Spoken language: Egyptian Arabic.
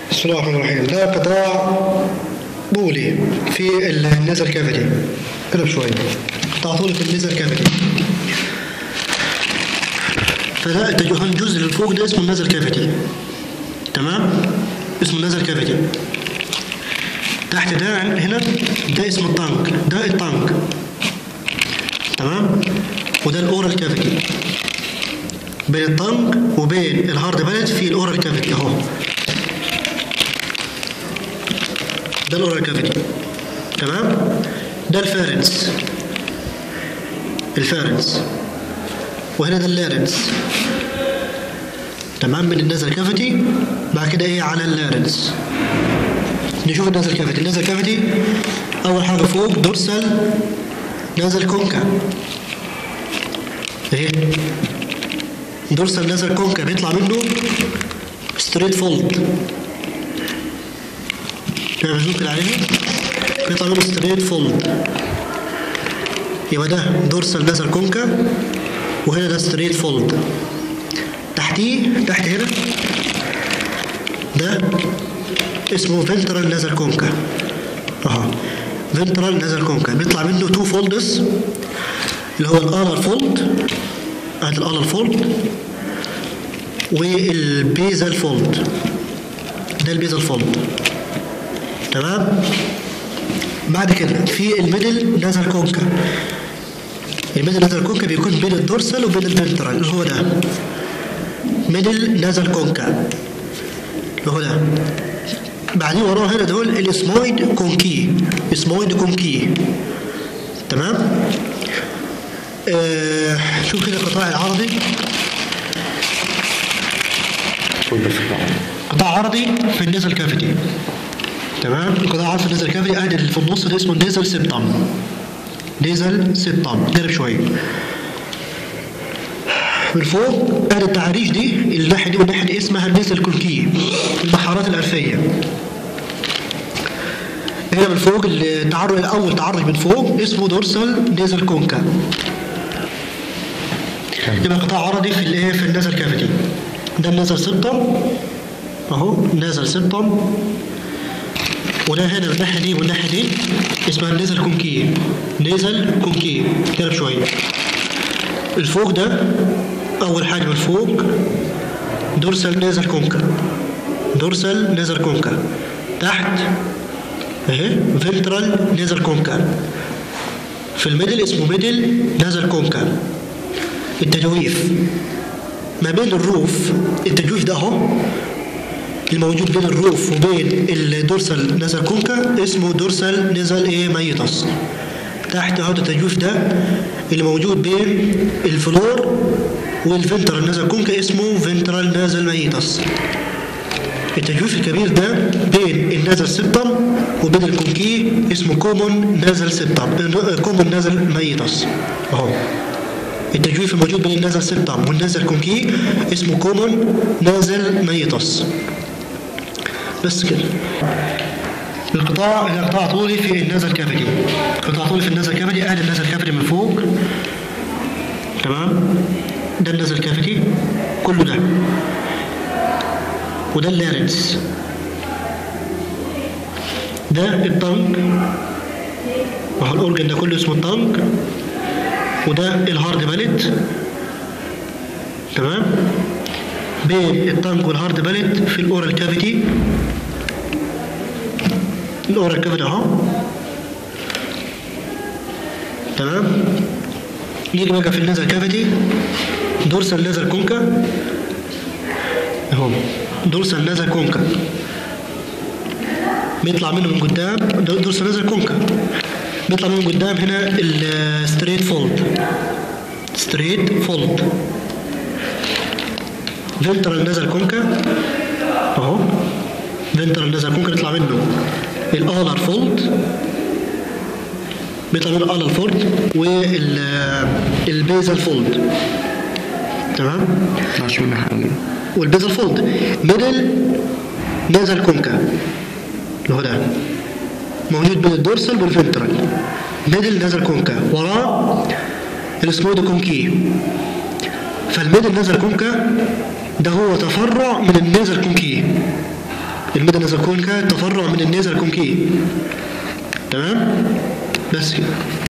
بسم الله الرحمن الرحيم ده قطاع بولي في النزل كافيتي قرب شوي قطاع طولي في النزل كافيتي فده التج- الجزء اللي فوق ده اسمه النزل كافيتي تمام اسمه النزل كافيتي تحت ده هنا ده اسمه الطنك ده الطنك تمام وده الاورال كافيتي بين الطنك وبين الهارد بلد في الاورال كافيتي اهو ده الاورال كافيتي تمام ده الفارنس الفارنس وهنا ده اللارنس تمام من النزل كافيتي بعد كده ايه على اللارنس نشوف النزل كافيتي النزل كافيتي اول حاجه فوق دورسال نازل كونكا ايه دورسال نازل كونكا بيطلع منه ستريت فولد كده بنشوف عليها بيطلع منه ستريت فولد يبقى ده دورسال نازل كونكا وهنا ده ستريت فولد تحتيه تحت هنا ده اسمه فنترال نازل كونكا اهو فنترال نازل كونكا بيطلع منه تو فولدز اللي هو الالر فولد ادي الالر فولد والبيزل فولد ده البيزل فولد تمام بعد كده في الميدل نازل كونكا الميدل نازل كونكا بيكون بين الدورسال وبين الفنترال اللي هو ده ميدل نازل كونكا اللي هو ده بعدين وراه هنا دول الاسمويد كونكي اسمويد كونكي تمام آه شوف كده القطاع العرضي قطاع عرضي في النزل كافيتي تمام القطاع العرضي في النزل كافيتي ادي اللي في النص ده اسمه نيزل سيبتم نيزل سيبتم قرب شويه من فوق ادي التعريج دي الناحيه دي والناحيه دي اسمها النزل كونكي البحارات الأنفية هنا من فوق التعرج الأول تعرج من فوق اسمه دورسال نيزل كونكا يبقى قطاع عرضي في الايه في النزل كافيتي ده النزل سبتم اهو نزل سبتم وده هنا من الناحيه دي والناحيه دي اسمها النزل كونكي نزل كونكي كده شويه الفوق ده اول حاجه من فوق دورسال نازل كونكا دورسال نازل كونكا تحت اهي فنترال نازل كونكا في الميدل اسمه ميدل نازل كونكا التجويف ما بين الروف التجويف ده اهو الموجود بين الروف وبين الدورسال نازل كونكا اسمه دورسال نازل ايه ميتس تحت اهو التجويف ده اللي موجود بين الفلور والفنترال نازل كونكا اسمه فنترال نازل ميتس التجويف الكبير ده بين النازل سبتم وبين الكونكي اسمه كومون نازل سبتم كومون نازل ميتس اهو التجويف الموجود بين النازل سبتم والنازل كونكي اسمه كومون نازل ميتس بس كده القطاع القطاع طولي في النازل كافيتي قطاع طولي في النازل كافيتي اهل النازل كافيتي من فوق تمام ده النازل كافيتي كله ده وده اللارنس ده الطنك وهو الاورجن ده كله اسمه الطنك وده الهارد باليت تمام بين الطنك والهارد باليت في الاورال كافيتي الاورال كافيتي اهو تمام يجي بقى في النزل كافيتي دورسال نزل كونكا اهو دورسال نزل كونكا بيطلع منه من قدام دورسال نزل كونكا بيطلع منه من قدام هنا الستريت فولد ستريت فولد فنترال نزل كونكا اهو فنترال نزل كونكا يطلع منه الالر فولد بيطلع منه الالر فولد والبيزل فولد تمام طلعش منها حاجة والبيزل فولد ميدل نازل كونكا اللي هو ده موجود بين الدورسال والفنترال ميدل نازل كونكا وراه الاسمود كونكي فالميدل نازل كونكا ده هو تفرع من النازل كونكي الميدل نازل كونكا تفرع من النازل كونكي تمام بس كده